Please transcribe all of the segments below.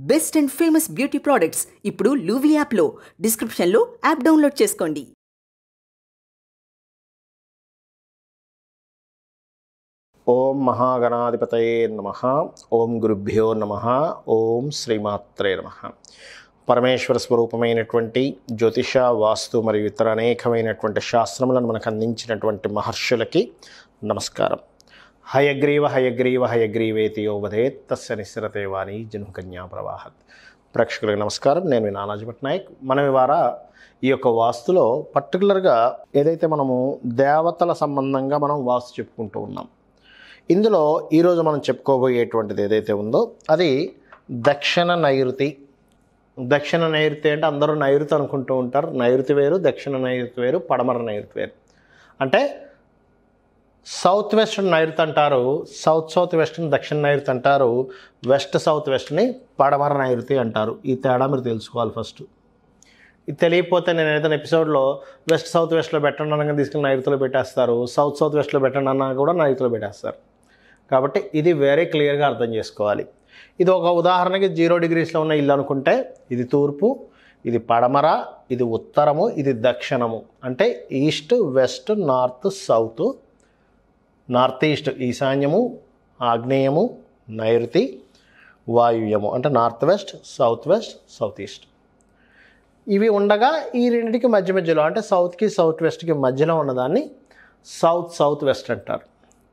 best and famous beauty products ఇప్పుడు లూవి యాప్లో డిస్క్రిప్షన్లో యాప్ డౌన్లోడ్ చేసుకోండి ఓం మహాగణాధిపతయే నమ ఓం గురుభ్యో నమ ఓం శ్రీమాత్రే నమ పరమేశ్వర స్వరూపమైనటువంటి జ్యోతిష వాస్తు మరియు ఇతర అనేకమైనటువంటి శాస్త్రములను మనకు అందించినటువంటి మహర్షులకి నమస్కారం హయగ్రీవ హయగ్రీవ హయగ్రీవేతి యోవధేత్ తస్య నిశ్రతే వాణి జన్మకన్యా ప్రవాహత్ ప్రేక్షకులకు నమస్కారం నేను మీ నానాజీ పట్నాయక్ మనం ఇవాళ ఈ యొక్క వాస్తులో పర్టికులర్గా ఏదైతే మనము దేవతల సంబంధంగా మనం వాస్తు చెప్పుకుంటూ ఉన్నాం ఇందులో ఈరోజు మనం చెప్పుకోబోయేటువంటిది ఏదైతే ఉందో అది దక్షిణ నైరుతి దక్షిణ నైరుతి అంటే అందరూ నైరుతి అనుకుంటూ ఉంటారు నైరుతి వేరు దక్షిణ నైరుతి వేరు పడమర నైరుతి వేరు అంటే సౌత్ వెస్ట్ నైరుతి అంటారు సౌత్ సౌత్ వెస్ట్ని దక్షిణ నైరుతి అంటారు వెస్ట్ సౌత్ వెస్ట్ని పడమర నైరుతి అంటారు ఈ తేడా మీరు తెలుసుకోవాలి ఫస్ట్ ఇది తెలియకపోతే నేను ఏదైనా ఎపిసోడ్లో వెస్ట్ సౌత్ వెస్ట్లో పెట్టండి అనగా తీసుకుని నైరుతిలో పెట్టేస్తారు సౌత్ సౌత్ వెస్ట్లో పెట్టండి అన్నా కూడా నైరుతిలో పెట్టేస్తారు కాబట్టి ఇది వెరీ క్లియర్గా అర్థం చేసుకోవాలి ఇది ఒక ఉదాహరణకి జీరో డిగ్రీస్లో ఉన్న ఇల్లు అనుకుంటే ఇది తూర్పు ఇది పడమర ఇది ఉత్తరము ఇది దక్షిణము అంటే east west north south north east ఈశాన్యము ఆగ్నేయము నైరుతి వాయువ్యము అంటే north west south west south east ఇవి ఉండగా ఈ రెండింటికి మధ్య మధ్యలో అంటే సౌత్కి సౌత్ వెస్ట్కి మధ్యలో ఉన్నదాన్ని సౌత్ సౌత్ వెస్ట్ అంటారు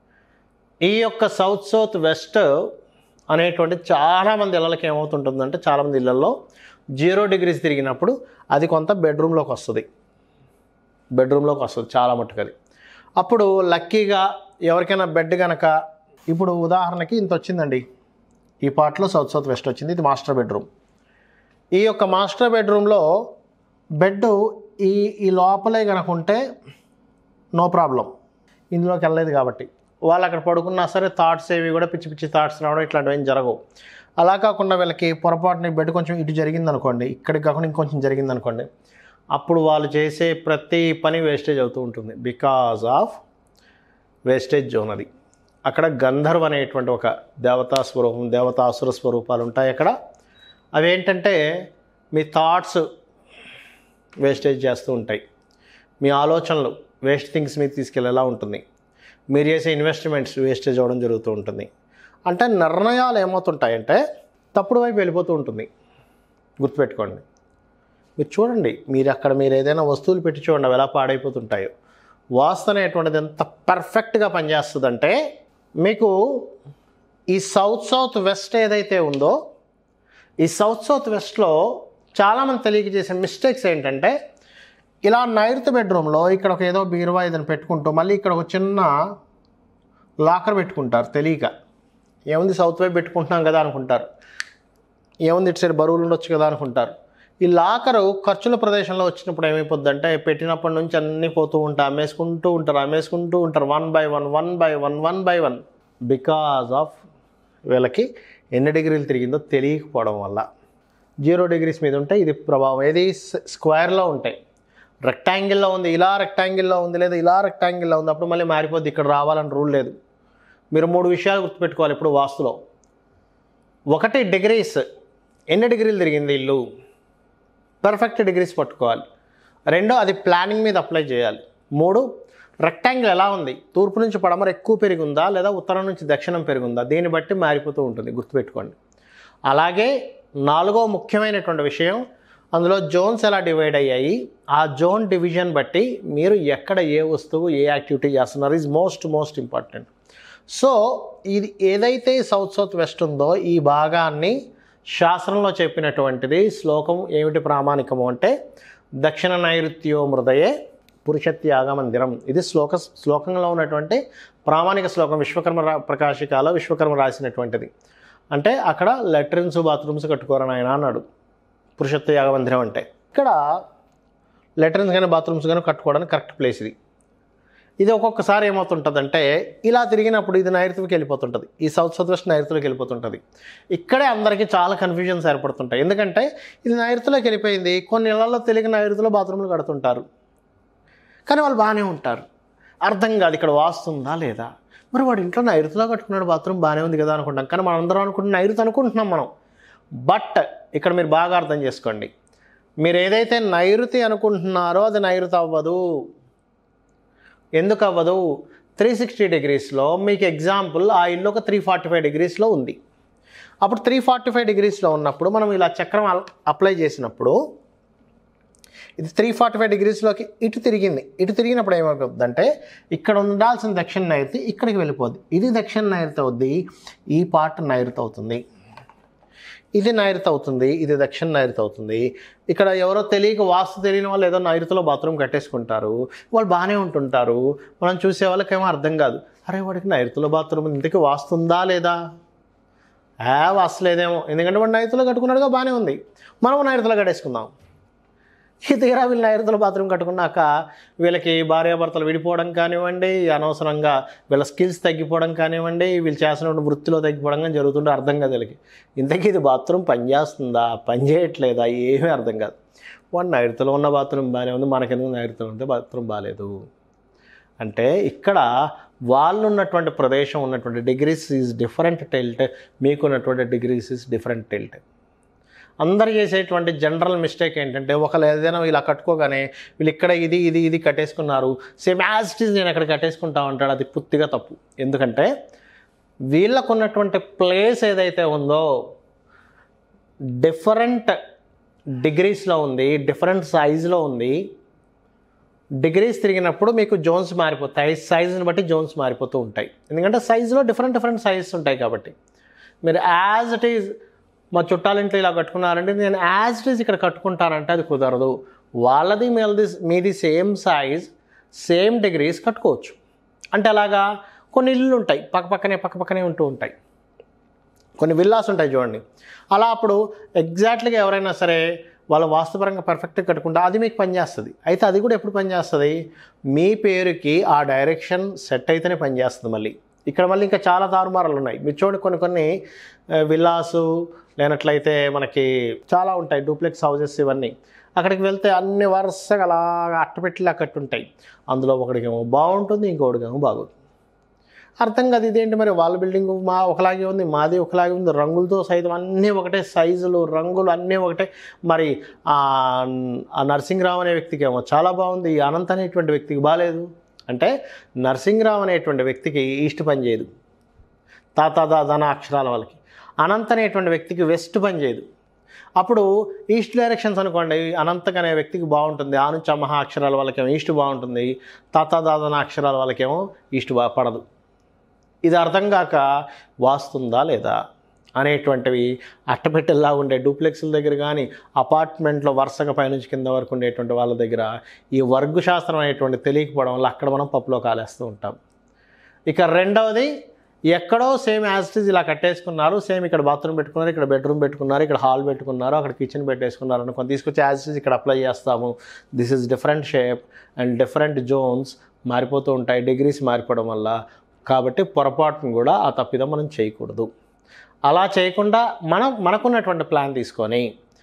ఈ యొక్క సౌత్ సౌత్ వెస్ట్ అనేటువంటి చాలామంది ఇళ్ళకి ఏమవుతుంటుందంటే చాలామంది ఇళ్ళల్లో జీరో డిగ్రీస్ తిరిగినప్పుడు అది కొంత బెడ్రూమ్లోకి వస్తుంది బెడ్రూమ్లోకి వస్తుంది చాలా మట్టుకు అది అప్పుడు లక్కీగా ఎవరికైనా బెడ్ కనుక ఇప్పుడు ఉదాహరణకి ఇంత వచ్చిందండి ఈ పార్ట్లో సౌత్ సౌత్ వెస్ట్ వచ్చింది ఇది మాస్టర్ బెడ్రూమ్ ఈ యొక్క మాస్టర్ బెడ్రూమ్లో బెడ్ ఈ ఈ లోపలే కనుక ఉంటే నో ప్రాబ్లం ఇందులోకి వెళ్ళలేదు కాబట్టి వాళ్ళు అక్కడ పడుకున్నా సరే థాట్స్ ఏవి కూడా పిచ్చి పిచ్చి థాట్స్ రావడం ఇట్లాంటివి ఏం జరగవు అలా కాకుండా వీళ్ళకి పొరపాటుని బెడ్ కొంచెం ఇటు జరిగింది అనుకోండి ఇక్కడికి కాకుండా ఇంకొంచెం జరిగింది అనుకోండి అప్పుడు వాళ్ళు చేసే ప్రతి పని వేస్టేజ్ అవుతూ ఉంటుంది బికాజ్ ఆఫ్ వేస్టేజ్ జోన్ అది అక్కడ గంధర్వ్ అనేటువంటి ఒక దేవతా స్వరూపం దేవతాసుర స్వరూపాలు ఉంటాయి అక్కడ అవి ఏంటంటే మీ థాట్స్ వేస్టేజ్ చేస్తూ ఉంటాయి మీ ఆలోచనలు వేస్ట్ థింగ్స్ మీద తీసుకెళ్ళేలా ఉంటుంది మీరు చేసే ఇన్వెస్ట్మెంట్స్ వేస్టేజ్ అవ్వడం జరుగుతూ ఉంటుంది అంటే నిర్ణయాలు ఏమవుతుంటాయంటే తప్పుడు వైపు వెళ్ళిపోతూ ఉంటుంది గుర్తుపెట్టుకోండి మీరు చూడండి మీరు అక్కడ మీరు ఏదైనా వస్తువులు పెట్టి చూడండి అవి ఎలా పాడైపోతుంటాయో వాస్తు అనేటువంటిది ఎంత పర్ఫెక్ట్గా పనిచేస్తుందంటే మీకు ఈ సౌత్ సౌత్ వెస్ట్ ఏదైతే ఉందో ఈ సౌత్ సౌత్ వెస్ట్లో చాలామంది తెలియజేసే మిస్టేక్స్ ఏంటంటే ఇలా నైరుతి బెడ్రూమ్లో ఇక్కడ ఒక ఏదో బీరువా ఏదైనా పెట్టుకుంటూ మళ్ళీ ఇక్కడ ఒక చిన్న లాకర్ పెట్టుకుంటారు తెలియక ఏముంది సౌత్ వైపు పెట్టుకుంటున్నాం కదా అనుకుంటారు ఏముంది ఇటు సైడ్ బరువులు ఉండొచ్చు కదా అనుకుంటారు ఈ లాకరు ఖర్చుల ప్రదేశంలో వచ్చినప్పుడు ఏమైపోద్దంటే పెట్టినప్పటి నుంచి అన్నీ పోతూ ఉంటాయి అమ్మేసుకుంటూ ఉంటారు అమ్మేసుకుంటూ ఉంటారు one by one one by one one by one because of వీళ్ళకి ఎన్ని డిగ్రీలు తిరిగిందో తెలియకపోవడం వల్ల జీరో డిగ్రీస్ మీద ఉంటే ఇది ప్రభావం ఏది స్క్వేర్లో ఉంటాయి రెక్టాంగిల్లో ఉంది ఇలా రెక్టాంగిల్లో ఉంది లేదా ఇలా రెక్టాంగిల్లో ఉంది అప్పుడు మళ్ళీ మారిపోద్ది ఇక్కడ రావాలని రూల్ లేదు మీరు మూడు విషయాలు గుర్తుపెట్టుకోవాలి ఇప్పుడు వాస్తులో ఒకటి డిగ్రీస్ ఎన్ని డిగ్రీలు తిరిగింది ఇల్లు పర్ఫెక్ట్ డిగ్రీస్ పట్టుకోవాలి రెండో అది ప్లానింగ్ మీద అప్లై చేయాలి మూడు రెక్టాంగిల్ ఎలా ఉంది తూర్పు నుంచి పడమర ఎక్కువ పెరిగిందా లేదా ఉత్తరం నుంచి దక్షిణం పెరిగిందా దీన్ని బట్టి మారిపోతూ ఉంటుంది గుర్తుపెట్టుకోండి అలాగే నాలుగో ముఖ్యమైనటువంటి విషయం అందులో జోన్స్ ఎలా డివైడ్ అయ్యాయి ఆ జోన్ డివిజన్ బట్టి మీరు ఎక్కడ ఏ వస్తువు ఏ యాక్టివిటీ చేస్తున్నారు is most most important so ఇది ఏదైతే సౌత్ సౌత్ వెస్ట్ ఉందో ఈ భాగాన్ని శాస్త్రంలో చెప్పినటువంటిది శ్లోకం ఏమిటి ప్రామాణికము అంటే దక్షిణ నైరుత్యో మృదయే పురుషత్యాగ మందిరం ఇది శ్లోక శ్లోకంలో ఉన్నటువంటి ప్రామాణిక శ్లోకం విశ్వకర్మ రా ప్రకాశికాలో విశ్వకర్మ రాసినటువంటిది అంటే అక్కడ లెట్రిన్స్ బాత్రూమ్స్ కట్టుకోరని ఆయన అన్నాడు పురుషత్వ యాగ మందిరం అంటే ఇక్కడ లెట్రిన్స్ కానీ బాత్రూమ్స్ కానీ కట్టుకోవడానికి కరెక్ట్ ప్లేస్ ఇది ఇది ఒక్కొక్కసారి ఏమవుతుంటుందంటే ఇలా తిరిగినప్పుడు ఇది నైరుతికి వెళ్ళిపోతుంటుంది ఈ సౌత్ సౌత్ వెస్ట్ నైరుతిలోకి వెళ్ళిపోతుంటుంది ఇక్కడే అందరికీ చాలా కన్ఫ్యూజన్స్ ఏర్పడుతుంటాయి ఎందుకంటే ఇది నైరుతిలోకి వెళ్ళిపోయింది కొన్ని ఇళ్లలో తెలియక నైరుతిలో బాత్రూమ్లు కడుతుంటారు కానీ వాళ్ళు బాగానే ఉంటారు అర్థం కాదు ఇక్కడ వాస్తుందా లేదా మరి వాడు ఇంట్లో నైరుతిలో కట్టుకున్నాడు బాత్రూమ్ బాగానే ఉంది కదా అనుకుంటాం కానీ మనం అందరం అనుకుంటున్న నైరుతి అనుకుంటున్నాం మనం బట్ ఇక్కడ మీరు బాగా అర్థం చేసుకోండి మీరు ఏదైతే నైరుతి అనుకుంటున్నారో అది నైరుతి అవ్వదు ఎందుకు అవ్వదు త్రీ సిక్స్టీ డిగ్రీస్లో మీకు ఎగ్జాంపుల్ ఆ ఇల్లు ఒక త్రీ ఫార్టీ ఫైవ్ డిగ్రీస్లో ఉంది అప్పుడు త్రీ ఫార్టీ ఫైవ్ డిగ్రీస్లో ఉన్నప్పుడు మనం ఇలా చక్రం అల్- అప్లై చేసినప్పుడు ఇది త్రీ ఫార్టీ ఫైవ్ డిగ్రీస్లోకి ఇటు తిరిగింది ఇటు తిరిగినప్పుడు ఏమైపోతుందంటే ఇక్కడ ఉండాల్సిన దక్షిణ నైరుతి ఇక్కడికి వెళ్ళిపోద్ది ఇది దక్షిణ నైరుతి అవుద్ది ఈ పార్ట్ నైరుతి అవుతుంది ఇది నైరుతి అవుతుంది ఇది దక్షిణ నైరుతి అవుతుంది ఇక్కడ ఎవరో తెలియక వాస్తు తెలియని వాళ్ళు ఏదో నైరుతిలో బాత్రూమ్ కట్టేసుకుంటారు వాళ్ళు బాగానే ఉంటుంటారు మనం చూసే వాళ్ళకేమో అర్థం కాదు అరే వాడికి నైరుతిలో బాత్రూమ్ ఇంతకీ వాస్తు ఉందా లేదా ఏ వాస్తు లేదేమో ఎందుకంటే వాడు నైరుతిలో కట్టుకున్నాడుగా బాగానే ఉంది మనం నైరుతిలో కట్టేసుకుందాం ఈ తీరా వీళ్ళు నైరుతుల బాత్రూమ్ కట్టుకున్నాక వీళ్ళకి భార్యాభర్తలు విడిపోవడం కానివ్వండి అనవసరంగా వీళ్ళ స్కిల్స్ తగ్గిపోవడం కానివ్వండి వీళ్ళు చేసిన వృత్తిలో తగ్గిపోవడం కానీ జరుగుతుంటే అర్థం కాదు వీళ్ళకి ఇంతకీ ఇది బాత్రూమ్ పనిచేస్తుందా పని చేయట్లేదా ఏమీ అర్థం కాదు వాడు నైరుతిలో ఉన్న బాత్రూమ్ బాగానే ఉంది మనకెందుకు నైరుతిలో ఉంటే బాత్రూమ్ బాగాలేదు అంటే ఇక్కడ వాళ్ళు ఉన్నటువంటి ప్రదేశం ఉన్నటువంటి డిగ్రీస్ ఈజ్ డిఫరెంట్ టెల్ట్ మీకు ఉన్నటువంటి డిగ్రీస్ ఈజ్ డిఫరెంట్ టెల్ట్ అందరు చేసేటువంటి జనరల్ మిస్టేక్ ఏంటంటే ఒకళ్ళు ఏదైనా ఇలా కట్టుకోగానే వీళ్ళు ఇక్కడ ఇది ఇది ఇది కట్టేసుకున్నారు సేమ్ యాజ్ ఇట్ ఈజ్ నేను అక్కడ కట్టేసుకుంటా ఉంటాడు అది పూర్తిగా తప్పు ఎందుకంటే వీళ్ళకు ఉన్నటువంటి ప్లేస్ ఏదైతే ఉందో డిఫరెంట్ డిగ్రీస్లో ఉంది డిఫరెంట్ సైజులో ఉంది డిగ్రీస్ తిరిగినప్పుడు మీకు జోన్స్ మారిపోతాయి సైజుని బట్టి జోన్స్ మారిపోతూ ఉంటాయి ఎందుకంటే సైజులో డిఫరెంట్ డిఫరెంట్ సైజెస్ ఉంటాయి కాబట్టి మీరు యాజ్ ఇట్ ఈజ్ మా చుట్టాలింట్లో ఇలా కట్టుకున్నారంటే నేను యాజ్ ఇట్ ఈజ్ ఇక్కడ కట్టుకుంటానంటే అది కుదరదు వాళ్ళది మీది మీది సేమ్ సైజ్ సేమ్ డిగ్రీస్ కట్టుకోవచ్చు అంటే అలాగా కొన్ని ఇల్లు ఉంటాయి పక్క పక్కనే పక్క పక్కనే ఉంటూ ఉంటాయి కొన్ని విల్లాస్ ఉంటాయి చూడండి అలా అప్పుడు ఎగ్జాక్ట్లీగా ఎవరైనా సరే వాళ్ళ వాస్తుపరంగా పర్ఫెక్ట్గా కట్టుకుంటే అది మీకు పనిచేస్తుంది అయితే అది కూడా ఎప్పుడు పనిచేస్తుంది మీ పేరుకి ఆ డైరెక్షన్ సెట్ అయితేనే పనిచేస్తుంది మళ్ళీ ఇక్కడ మళ్ళీ ఇంకా చాలా తారుమారాలు ఉన్నాయి మీరు చూడండి కొన్ని కొన్ని ఆ, విల్లాసు లేనట్లయితే మనకి చాలా ఉంటాయి డూప్లెక్స్ హౌసెస్ ఇవన్నీ అక్కడికి వెళ్తే అన్ని వరుసగా అలా అట్టపెట్టిలా కట్టుంటాయి అందులో ఒకడికేమో బాగుంటుంది ఇంకొకటికేమో బాగోదు అర్థం కాదు ఇదేంటి మరి వాళ్ళ బిల్డింగ్ మా ఒకలాగే ఉంది మాది ఒకలాగే ఉంది రంగులతో సైతం అన్నీ ఒకటే సైజులు రంగులు అన్నీ ఒకటే మరి ఆ ఆ నరసింహరావు అనే వ్యక్తికి ఏమో చాలా బాగుంది ఈ అనంత్ అనేటువంటి వ్యక్తికి బాగాలేదు అంటే నరసింహరావు అనేటువంటి వ్యక్తికి ఈస్ట్ పని చేయదు తాత దాదన అక్షరాల వాళ్ళకి అనంత్ అనేటువంటి వ్యక్తికి వెస్ట్ పని చేయదు అప్పుడు ఈస్ట్ డైరెక్షన్స్ అనుకోండి అనంతక్ అనే వ్యక్తికి బాగుంటుంది ఆ నుంచి మహా అక్షరాల వాళ్ళకేమో ఈస్ట్ బాగుంటుంది తాత దాదన అక్షరాల వాళ్ళకేమో ఈస్ట్ బా పడదు ఇది అర్థం కాక వాస్తుందా లేదా అనేటువంటివి అట్టపెట్టెల్లా ఉండే డూప్లెక్స్ల దగ్గర కానీ అపార్ట్మెంట్లో వరుసగా పైనుంచి కింద వరకు ఉండేటువంటి వాళ్ళ దగ్గర ఈ వర్గు శాస్త్రం అనేటువంటి తెలియకపోవడం వల్ల అక్కడ మనం పప్పులో కాలేస్తూ ఉంటాం ఇక రెండవది ఎక్కడో సేమ్ యాజిటీస్ ఇలా కట్టేసుకున్నారు సేమ్ ఇక్కడ బాత్రూమ్ పెట్టుకున్నారు ఇక్కడ బెడ్రూమ్ పెట్టుకున్నారు ఇక్కడ హాల్ పెట్టుకున్నారు అక్కడ కిచెన్ పెట్టేసుకున్నారు అనుకోని తీసుకొచ్చి యాజిటీస్ ఇక్కడ అప్లై చేస్తాము this is different shape and different zones మారిపోతూ ఉంటాయి డిగ్రీస్ మారిపోవడం వల్ల కాబట్టి పొరపాటును కూడా ఆ తప్పిదం మనం చేయకూడదు అలా చేయకుండా మనం మనకున్నటువంటి ప్లాన్ తీసుకొని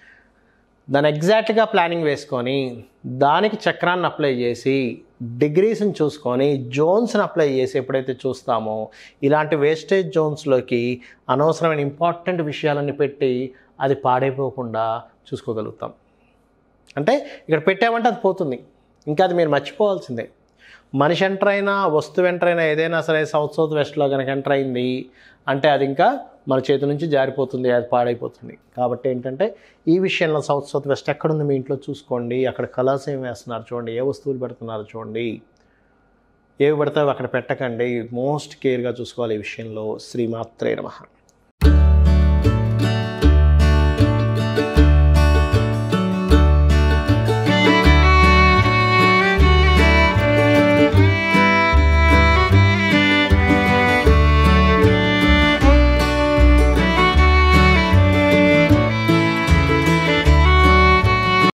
దాన్ని ఎగ్జాక్ట్గా ప్లానింగ్ వేసుకొని దానికి చక్రాన్ని అప్లై చేసి డిగ్రీస్ని చూసుకొని జోన్స్ని అప్లై చేసి ఎప్పుడైతే చూస్తామో ఇలాంటి వేస్టేజ్ జోన్స్లోకి అనవసరమైన ఇంపార్టెంట్ విషయాలన్నీ పెట్టి అది పాడైపోకుండా చూసుకోగలుగుతాం అంటే ఇక్కడ పెట్టామంటే అది పోతుంది ఇంకా అది మీరు మర్చిపోవాల్సిందే మనిషి ఎంటర్ అయినా వస్తువు ఎంటర్ అయినా ఏదైనా సరే సౌత్ సౌత్ వెస్ట్లో కనుక ఎంటర్ అయింది అంటే అది ఇంకా మన చేతి నుంచి జారిపోతుంది అది పాడైపోతుంది కాబట్టి ఏంటంటే ఈ విషయంలో సౌత్ సౌత్ వెస్ట్ ఎక్కడుంది మీ ఇంట్లో చూసుకోండి అక్కడ కలర్స్ ఏం వేస్తున్నారు చూడండి ఏ వస్తువులు పెడుతున్నారు చూడండి ఏవి పెడతావు అక్కడ పెట్టకండి మోస్ట్ కేర్గా చూసుకోవాలి ఈ విషయంలో శ్రీమాత్రే నమః